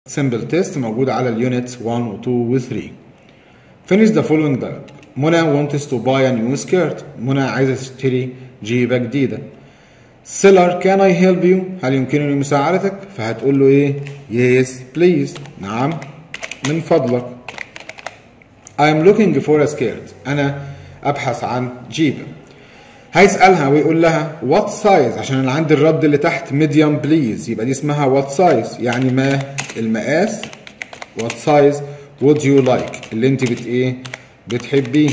simple test موجود على اليونت 1 و 2 و 3 finish the following dialogue منى wants to buy a new skirt منى عايزة تشتري جيبة جديدة seller can I help you هل يمكنني مساعدتك فهتقول له ايه yes please نعم من فضلك I'm looking for a skirt أنا أبحث عن جيبة هيسألها ويقول لها what size عشان أنا عندي الرد اللي تحت medium please يبقى دي اسمها what size يعني ما المقاس what size would you like اللي انت بت ايه بتحبيه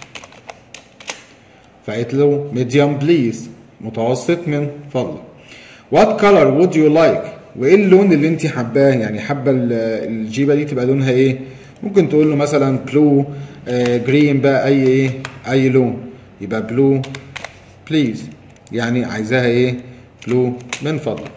فقالت له medium please متوسط من فضلك what color would you like وايه اللون اللي انت حباه يعني حابه الجيبه دي تبقى لونها ايه ممكن تقول له مثلا بلو جرين بقى اي ايه اي لون يبقى بلو بليز يعني عايزاها ايه بلو من فضلك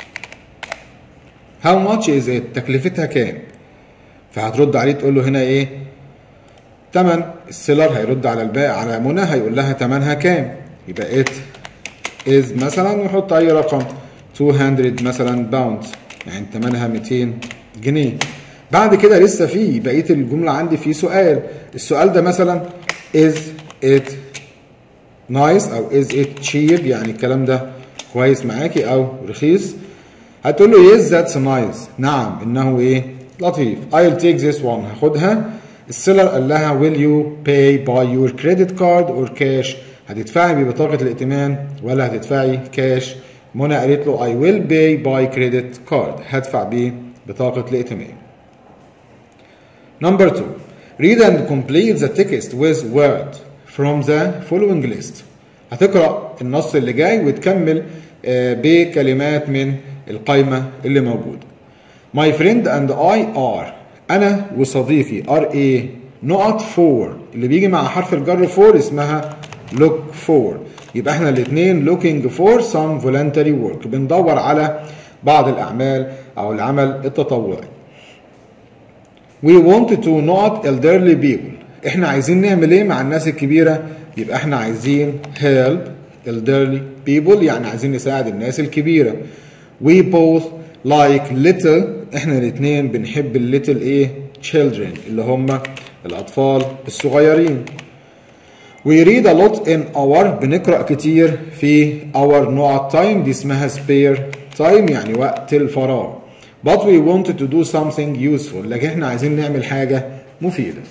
how much is it تكلفتها كام فهترد عليه تقول له هنا ايه تمن السيلر هيرد على البائع على منى هيقول لها تمنها كام يبقى it is مثلا ويحط اي رقم 200 مثلا باوند يعني تمنها 200 جنيه بعد كده لسه في بقيه الجمله عندي في سؤال السؤال ده مثلا is it nice او is it cheap يعني الكلام ده كويس معاكي او رخيص هتقول له yes that's nice نعم انه ايه لطيف I'll take this one هاخدها السيلر قال لها will you pay by your credit card or cash هتدفعي ببطاقة الائتمان ولا هتدفعي كاش منى قالت له I will pay by credit card هدفع ببطاقة الائتمان Number two read and complete the text with word from the following list هتقرأ النص اللي جاي وتكمل بكلمات من القائمة اللي موجودة My friend and I are أنا وصديقي are a نقط for اللي بيجي مع حرف الجر for اسمها look for يبقى احنا الاثنين looking for some voluntary work بندور على بعض الأعمال أو العمل التطوعي We want to نقط elderly people احنا عايزين نعمل ايه مع الناس الكبيرة يبقى احنا عايزين help elderly people يعني عايزين نساعد الناس الكبيرة we both like little احنا الاثنين بنحب الليتل ايه children اللي هم الاطفال الصغيرين we read a lot in our بنقرأ كتير في our نقط time دي اسمها spare time يعني وقت الفراغ but we wanted to do something useful لكن احنا عايزين نعمل حاجة مفيدة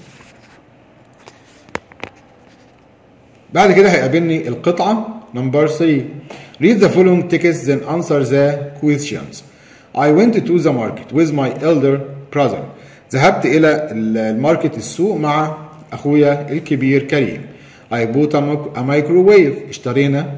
بعد كده هيقابلني القطعة نمبر 3 read the following text then answer the questions I went to the market with my elder brother ذهبت إلى الماركت السوق مع أخويا الكبير كريم I bought a microwave اشترينا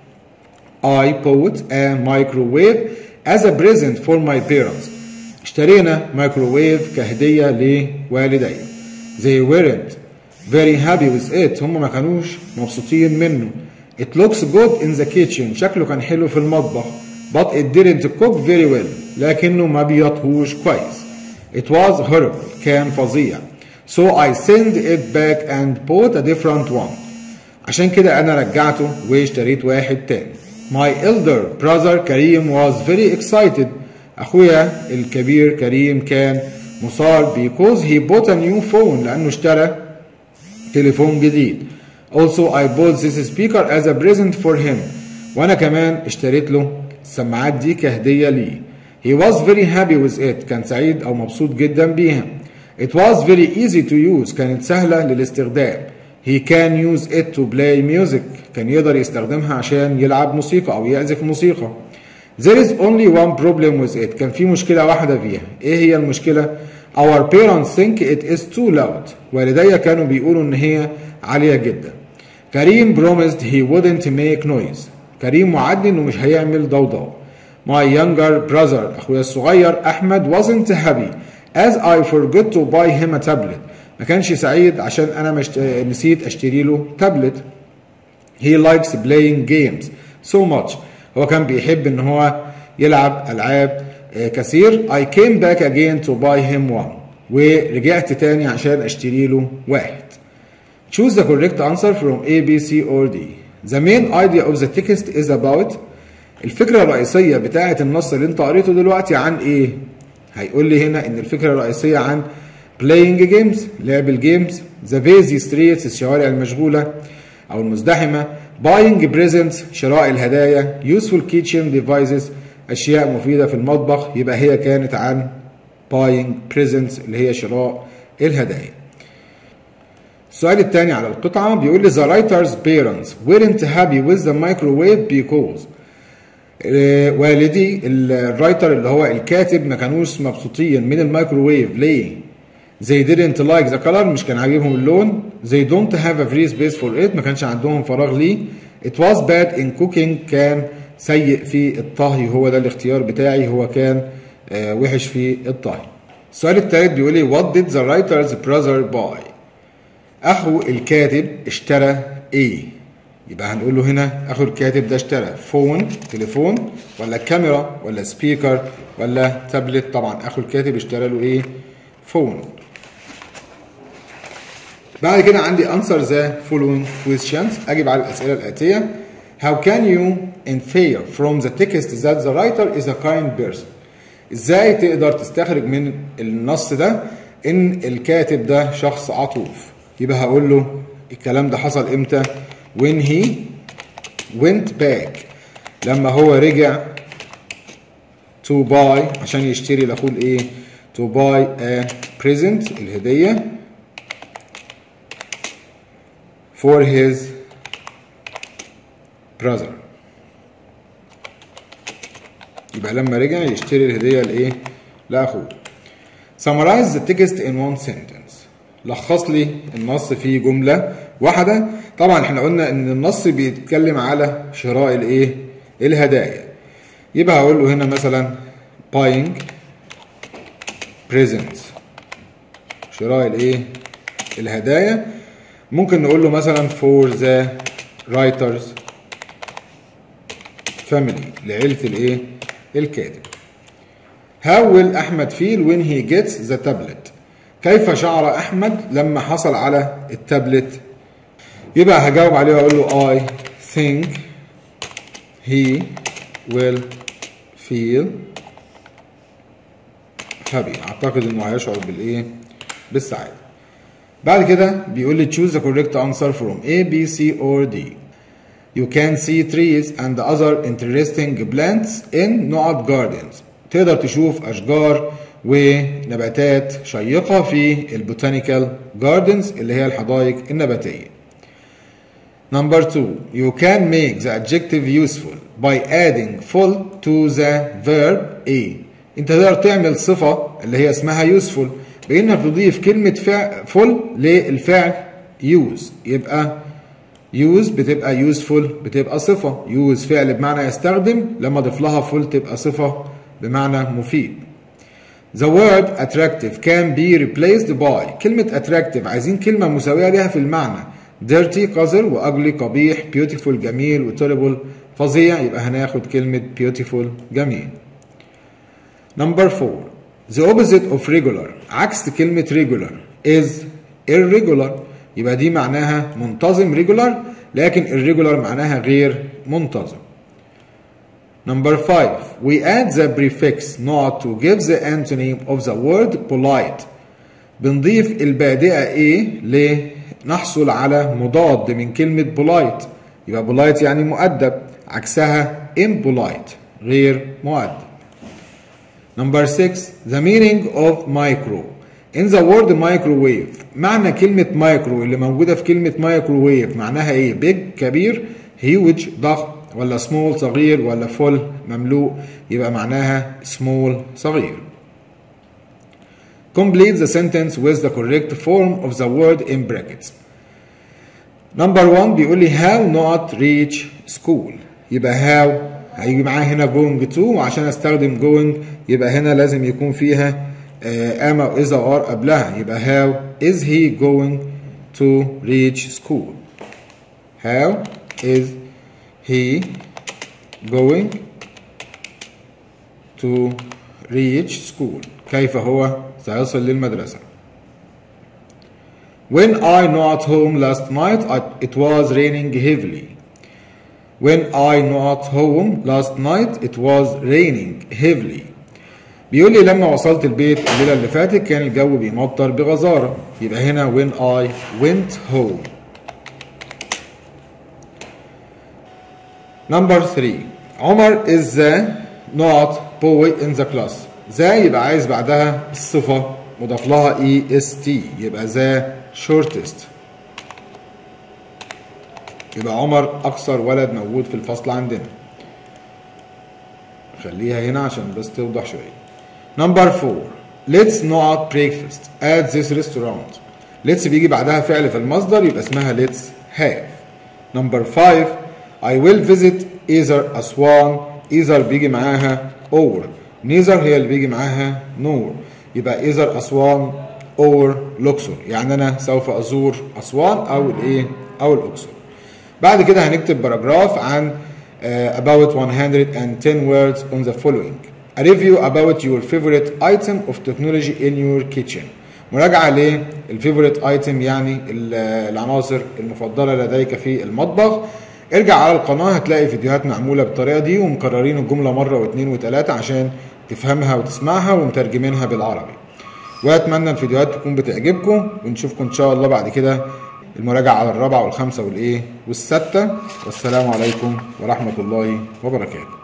I bought a microwave as a present for my parents اشترينا مايكروويف كهدية لوالدي they weren't very happy with it هم ما كانوش مبسوطين منه it looks good in the kitchen شكله كان حلو في المطبخ but it didn't cook very well لكنه ما بيطهوش كويس it was horrible كان فظيع so I sent it back and bought a different one عشان كده أنا رجعته واشتريت واحد تاني my elder brother كريم was very excited أخويا الكبير كريم كان مثار because he bought a new phone لأنه اشترى تليفون جديد also I bought this speaker as a present for him وأنا كمان اشتريت له السماعات دي كهدية ليه he was very happy with it كان سعيد أو مبسوط جدا بيها it was very easy to use كانت سهلة للاستخدام he can use it to play music كان يقدر يستخدمها عشان يلعب موسيقى أو يعزف موسيقى there is only one problem with it كان في مشكلة واحدة فيها ايه هي المشكلة our parents think it is too loud والدي كانوا بيقولوا ان هي عالية جدا كريم promised he wouldn't make noise كريم وعدني انه مش هيعمل ضوضاء my younger brother اخويا الصغير احمد wasn't happy as I forgot to buy him a tablet ما كانش سعيد عشان انا مشت... نسيت اشتري له تابلت he likes playing games so much هو كان بيحب ان هو يلعب العاب كثير I came back again to buy him one ورجعت تاني عشان اشتري له واحد choose the correct answer from A B C or D the main idea of the text is about الفكرة الرئيسية بتاعة النص اللي انت قريته دلوقتي عن ايه هيقول لي هنا ان الفكره الرئيسيه عن playing games لعب الجيمز the busy streets الشوارع المشغوله او المزدحمه buying presents شراء الهدايا useful kitchen devices اشياء مفيده في المطبخ يبقى هي كانت عن buying presents اللي هي شراء الهدايا السؤال الثاني على القطعة بيقول لي the writer's parents weren't happy with the microwave because والدي الرايتر اللي هو الكاتب ما كانوش مبسوطين من الميكروويف ليه؟ they didn't like the color مش كان عاجبهم اللون they don't have a free space for it ما كانش عندهم فراغ ليه it was bad in cooking كان سيء في الطهي هو ده الاختيار بتاعي هو كان آه وحش في الطهي السؤال الثالث بيقول لي what did the writer's brother buy اخو الكاتب اشترى ايه يبقى هنقول له هنا اخو الكاتب ده اشترى فون تليفون ولا كاميرا ولا سبيكر ولا تابلت طبعا اخو الكاتب اشترى له ايه فون بعد كده عندي answer the following questions اجيب على الاسئله الاتيه how can you infer from the text that the writer is a kind person ازاي تقدر تستخرج من النص ده ان الكاتب ده شخص عطوف يبقى هقول له الكلام ده حصل امتى when he went back لما هو رجع to buy عشان يشتري لاخوه الايه to buy a present الهديه for his brother يبقى لما رجع يشتري الهديه لايه لاخوه summarize the text in one sentence لخص لي النص في جمله واحده طبعا احنا قلنا ان النص بيتكلم على شراء الايه الهدايا يبقى هقول له هنا مثلا buying presents شراء الايه الهدايا ممكن نقول له مثلا for the writers family لعيلة الايه الكاتب how will أحمد feel when he gets the tablet كيف شعر أحمد لما حصل على التابلت يبقى هجاوب عليه واقول له I think he will feel happy اعتقد انه هيشعر بالايه بالسعاده بعد كده بيقول لي choose the correct answer from A B C or D you can see trees and other interesting plants in نقط gardens تقدر تشوف اشجار ونباتات شيقة في البوتانيكال جاردنز اللي هي الحدائق النباتية Number two, you can make the adjective useful by adding full to the verb a. انت تقدر تعمل صفة اللي هي اسمها useful بانك تضيف كلمة فعل full للفعل use يبقى use بتبقى useful بتبقى صفة use فعل بمعنى يستخدم لما اضيف لها full تبقى صفة بمعنى مفيد The word attractive can be replaced by كلمة attractive عايزين كلمة مساوية لها في المعنى dirty قذر وugly قبيح beautiful جميل وتربل فظيع يبقى هناخد كلمة beautiful جميل Number four The opposite of regular عكس كلمة regular is irregular يبقى دي معناها منتظم regular لكن irregular معناها غير منتظم Number five, we add the prefix not to give the antonym of the word polite. بنضيف البادئة ايه لنحصل على مضاد من كلمة polite. يبقى polite يعني مؤدب عكسها impolite غير مؤدب. Number six, the meaning of micro. In the word microwave معنى كلمة مايكرو اللي موجودة في كلمة microwave معناها ايه؟ big كبير huge ضخم ولا small صغير ولا full مملوء يبقى معناها small صغير. Complete the sentence with the correct form of the word in brackets. Number one بيقول لي how not reach school يبقى how هيجي معاه هنا going to وعشان استخدم going يبقى هنا لازم يكون فيها am او is او are قبلها يبقى how is he going to reach school how is he going to reach school كيف هو سيصل للمدرسة When I not home last night it was raining heavily When I not home last night it was raining heavily بيقول لي لما وصلت البيت الليلة اللي فاتت كان الجو بيمطر بغزارة يبقى هنا when I went home Number 3 عمر is the not boy in the class ذا يبقى عايز بعدها الصفة مضاف لها est يبقى ذا shortest يبقى عمر أكثر ولد موجود في الفصل عندنا خليها هنا عشان بس توضح شوية Number 4 Let's not breakfast at this restaurant Let's بيجي بعدها فعل في المصدر يبقى اسمها let's have Number 5 I will visit either أسوان either بيجي معاها or neither هي اللي بيجي معاها nor يبقى either أسوان or الأقصر يعني أنا سوف أزور أسوان أو الإيه أو الأقصر بعد كده هنكتب باراجراف عن uh, about 110 words on the following a review about your favorite item of technology in your kitchen مراجعة للفيفوريت ايتم يعني العناصر المفضلة لديك في المطبخ ارجع على القناة هتلاقي فيديوهات معمولة بالطريقة دي ومكررين الجملة مرة واثنين وثلاثة عشان تفهمها وتسمعها ومترجمينها بالعربي واتمنى الفيديوهات تكون بتعجبكم ونشوفكم ان شاء الله بعد كده المراجعة على الرابعة والخامسة والايه والستة والسلام عليكم ورحمة الله وبركاته